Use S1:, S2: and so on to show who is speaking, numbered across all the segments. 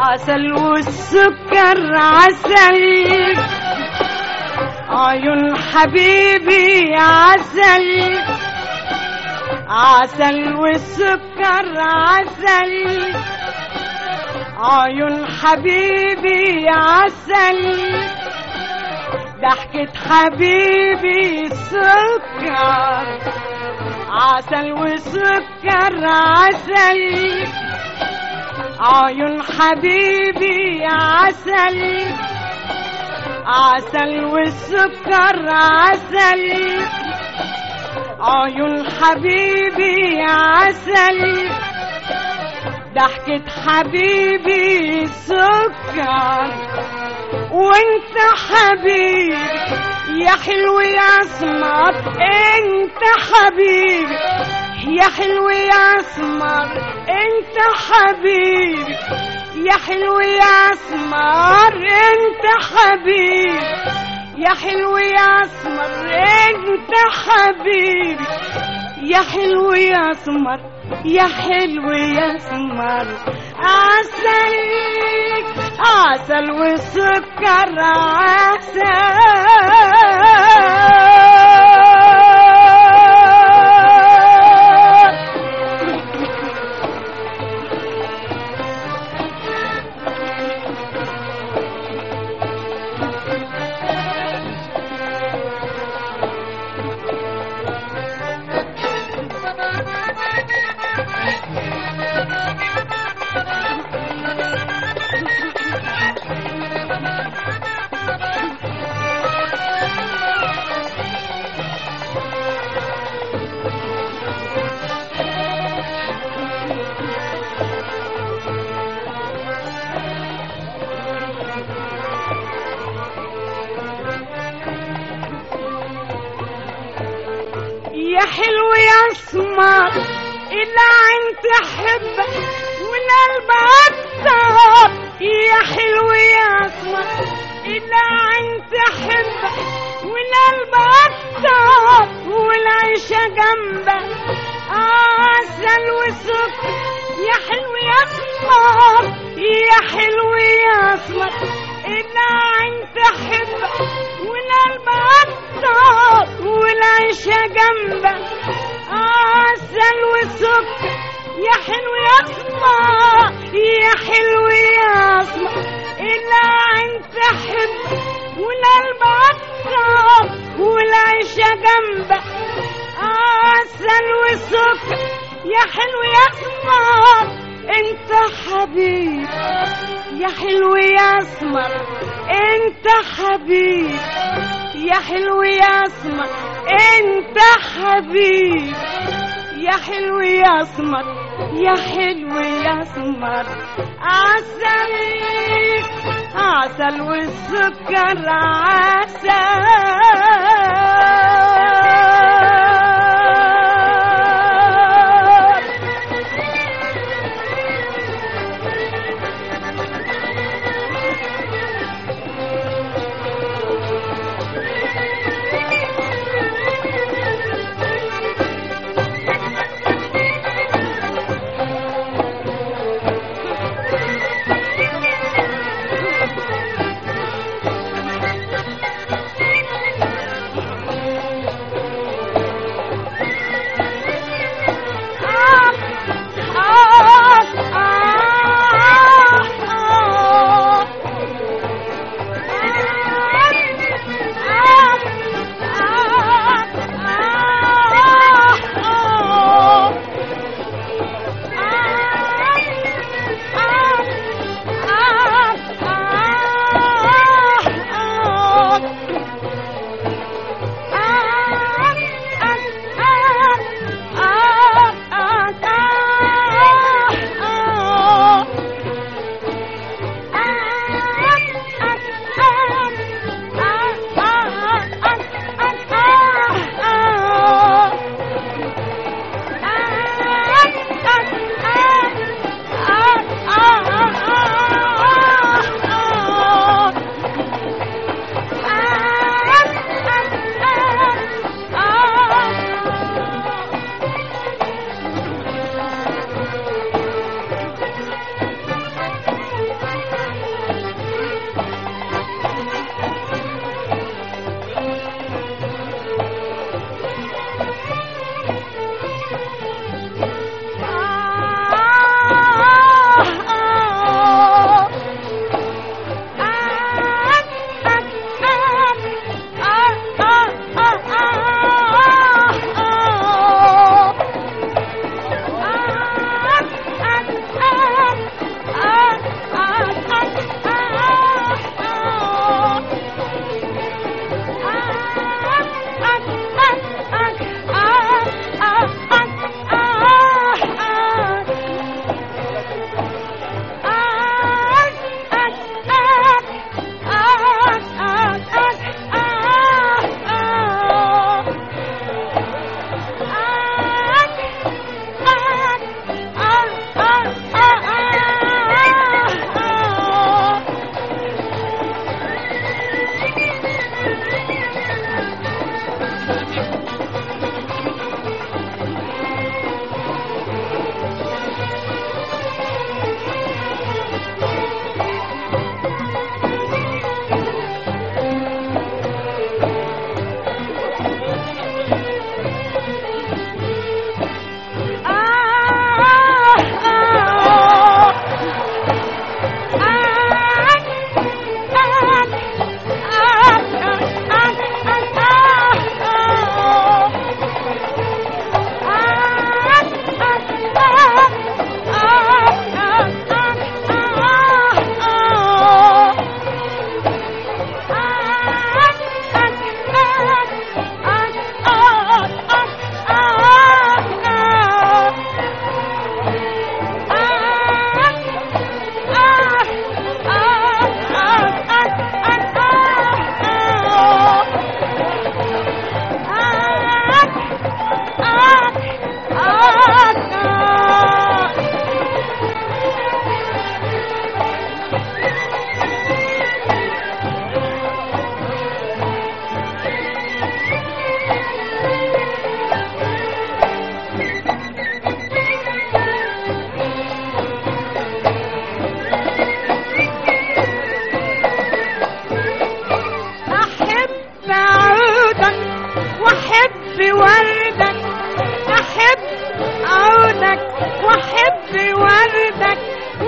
S1: عسل والسكر عسل عيون حبيبي عسل عسل والسكر عسل عيون حبيبي عسل ضحكة حبيبي سكر عسل وسكر عسل عيون حبيبي عسل عسل والسكر عسل عيون حبيبي عسل ضحكة حبيبي سكر وانت حبيبي يا حلو يا اسمر انت حبيبي يا حلو يا اسمر انت حبيبي يا حلو يا اسمر انت حبيبي يا حلو يا اسمر انت حبيبي يا حلو يا اسمر يا حلو يا اسمر عسل عسل والسكر عسل يا حلو يا اسمر إلا انت حبك والقلب عطر يا حلو يا اسمر إلا انت حبك والقلب عطر والعيشة جنبك عسل وسكر يا حلو يا اسمر يا حلو يا اسمر إلا انت حبك والقلب عطر والعيشة جنبك عسل وسكر يا حلو يا اسمر يا حلو يا اسمر إلا انت حبك والقلب عطر والعيشة جنبك عسل وسكر يا حلو يا اسمر انت حبيبي يا حلو يا اسمر انت حبيبي يا حلو يا اسمر انت حبيبي يا حلو يا اسمر يا حلو يا اسمر عسل عسل والسكر عسل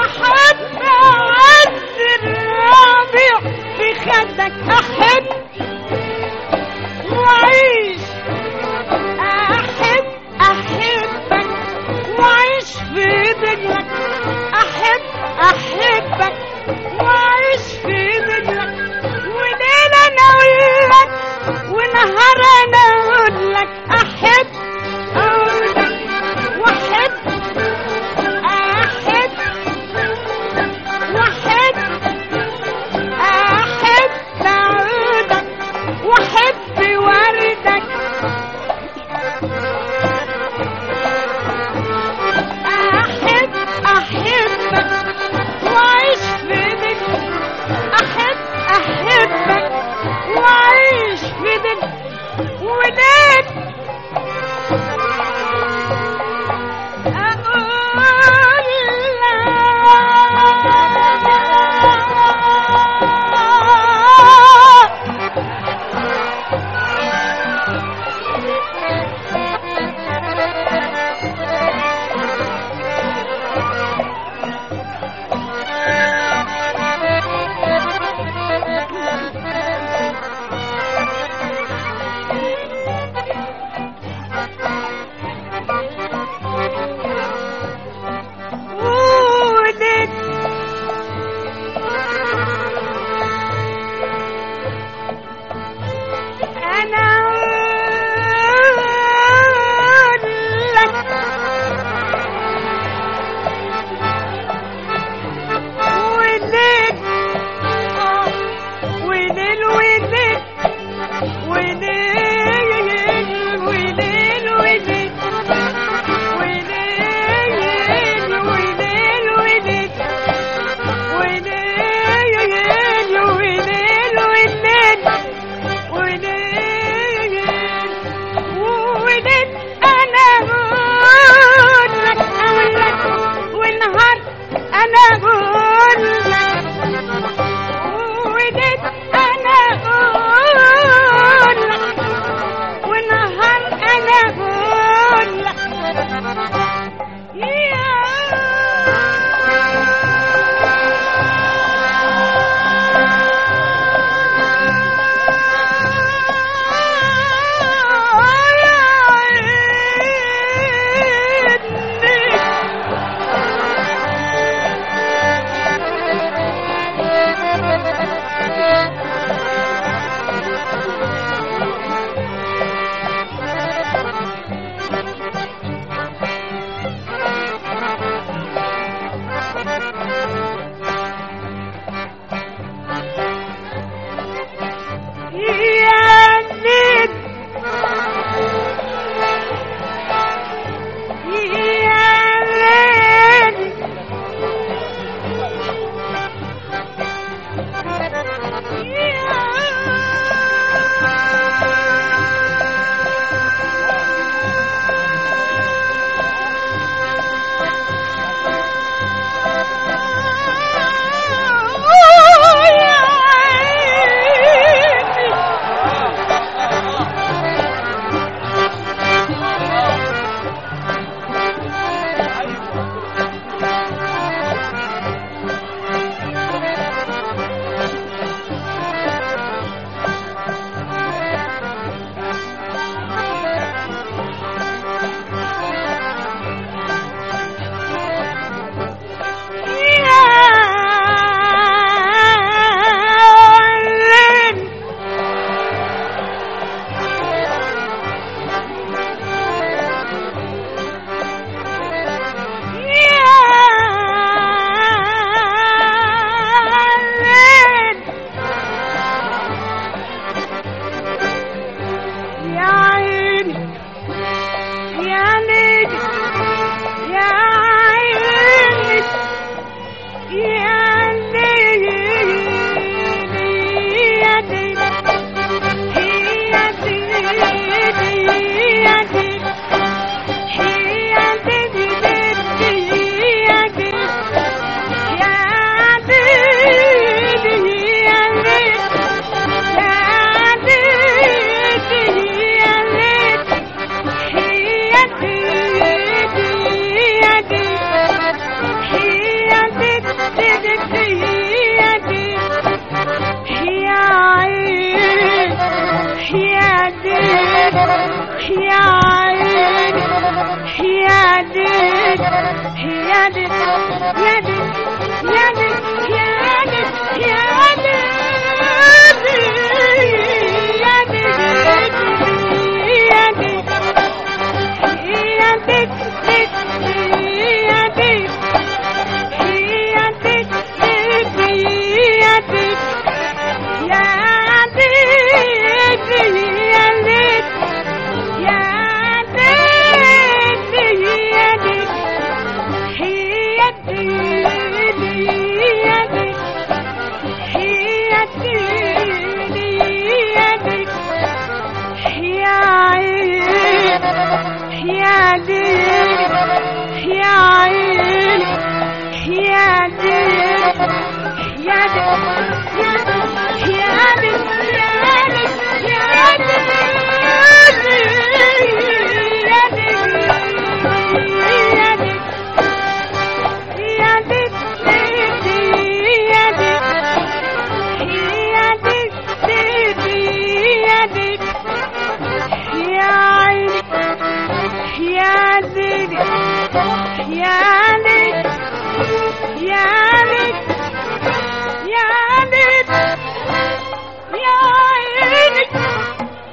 S1: واحب اعز الربيع في خدك احب وعيش احب احبك وعيش في دجلك احب احبك وعيش في دجلك وليل انا اقول ونهار انا اقول لك احب اقول لك واحب احب واحب احب اقول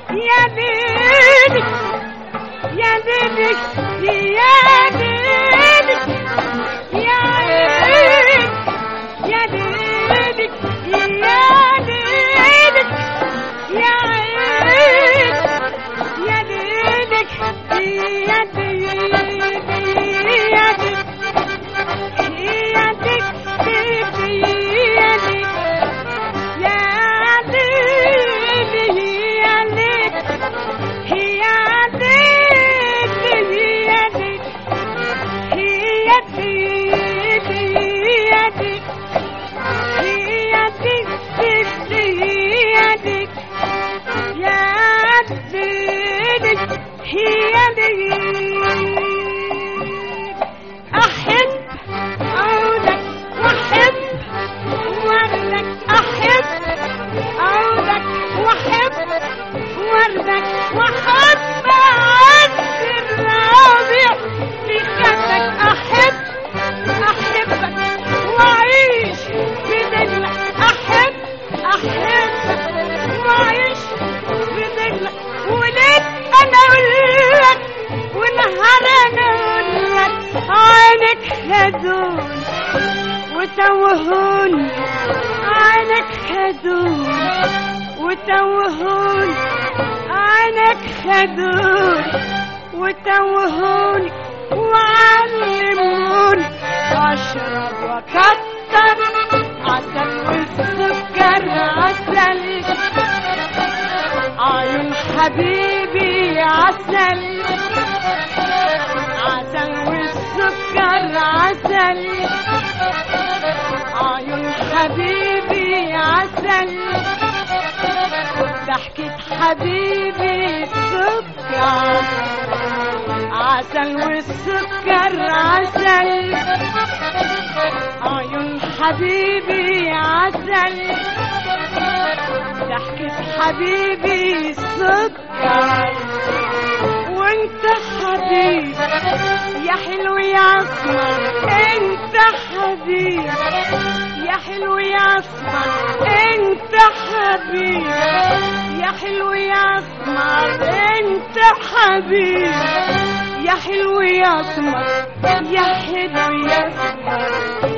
S1: يا ليلي يا ليلي يا ليلي يا ليلي يا ليلي يا ليلي يا عيني يا ليلك يا ليلي يا أحب أعودك وأحب وردك أحب أعودك وأحب وردك وأحب أعز الرابع في خدك أحب أحبك وأعيش بدلك أحب أحبك وأعيش بدلك وليت أنا أقول لك ونهار أنا أقول لك عينك هدون وتوهون عينك هدون وتوهون عينك هدون وتوهون وعلمون اشرب وكتر عسل والسكر عسل عيون حبيبي عسل عسل والسكر عسل عيون حبيبي عسل ضحكة حبيبي سكر عسل والسكر عسل عيون حبيبي عسل ضحكة حبيبي سكر وانت حبيب يا حلو يا اسمر انت حبيب يا حلو يا اسمر انت حبيب يا حلو يا اسمر انت حبيب يا حلو يا اسمر يا حلو يا اسمر